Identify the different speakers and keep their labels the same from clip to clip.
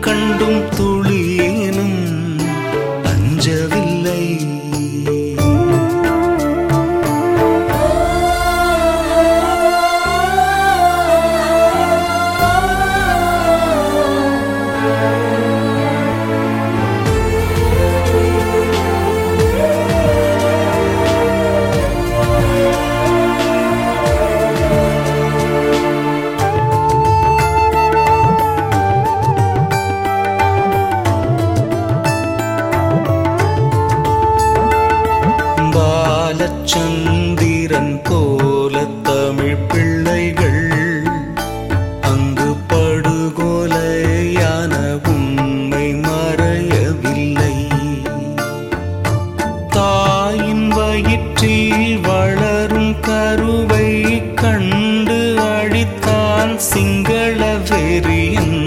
Speaker 1: கண்டும் துளியேனும் அஞ்சவில்லை பாலச்சந்திரன் போல தமிழ் பிள்ளைகள் அங்கு படுகொலையான உண்மை மறையவில்லை தாயின் வயிற்றில் வளரும் கருவை கண்டு அழித்தான் சிங்கள வெறியன்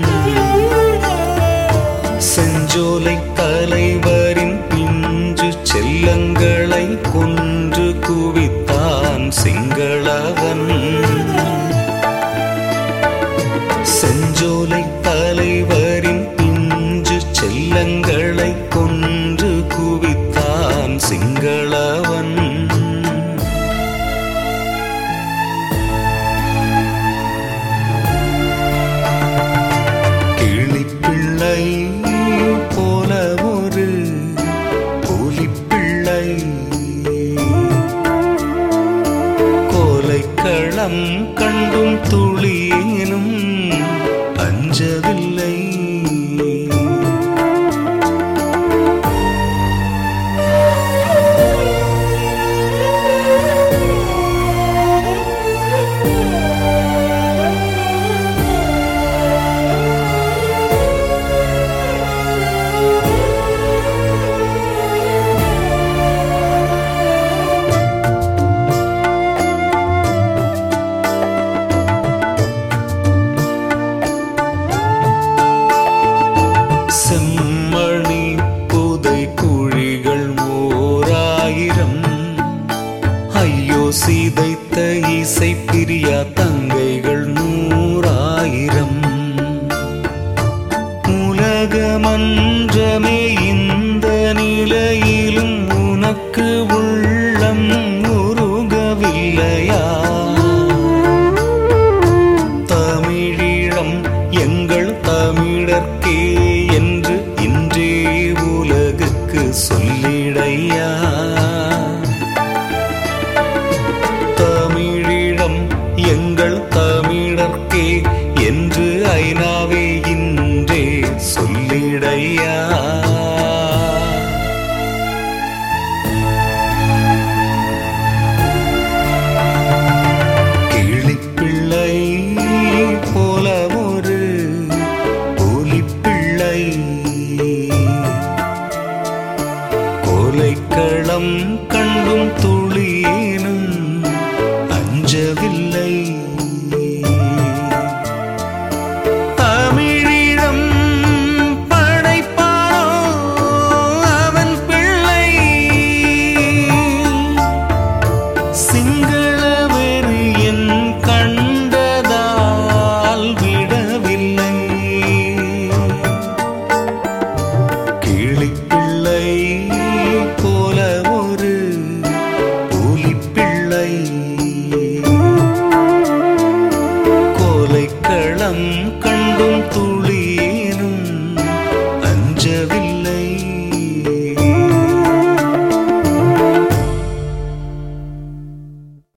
Speaker 1: செஞ்சோலை தலைவரின் பிஞ்சு செல்லங்களை கொன்று குவித்தான் சிங்களவன் செஞ்சோலை தலைவரின் பிஞ்சு செல்லங்களை கொன்று குவித்தான் சிங்களவன் கிளிப்பிள்ளை போல ஒரு புலிப்பிள்ளை கோலைக்களம் கண்டும் துளியேனும் அஞ்சவில்லை செம்மணி புதை குழிகள் ஓராயிரம் ஐயோ சீதைத்த இசை பிரியா தங்கைகள் நூறாயிரம் உலகமன்றமே இந்த நிலையிலும் உனக்கு உள்ளம் உருகவில்லையா தமிழீழம் எங்கள் தமிழர்க்கே என்று இன்றே உலகுக்கு சொல்லிடையா தமிழீழம் எங்கள் தமிழர்க்கே என்று ஐநாவே இன்றே சொல்லிடையா கிளிப்பிள்ளை போல ஒரு புலிப்பிள்ளை கோலைக்களம் கண்டும் துளியேனும் அஞ்சவில்லை தமிழிடம் படைப்பாரோ அவன் பிள்ளை சிங்கள வெறியன் கண்டதால் விடவில்லை கிளிப்பிள்ளை போல ஒரு புலிப்பிள்ளை கோலைக்களம் கண்டும் துளியேனும் அஞ்சவில்லை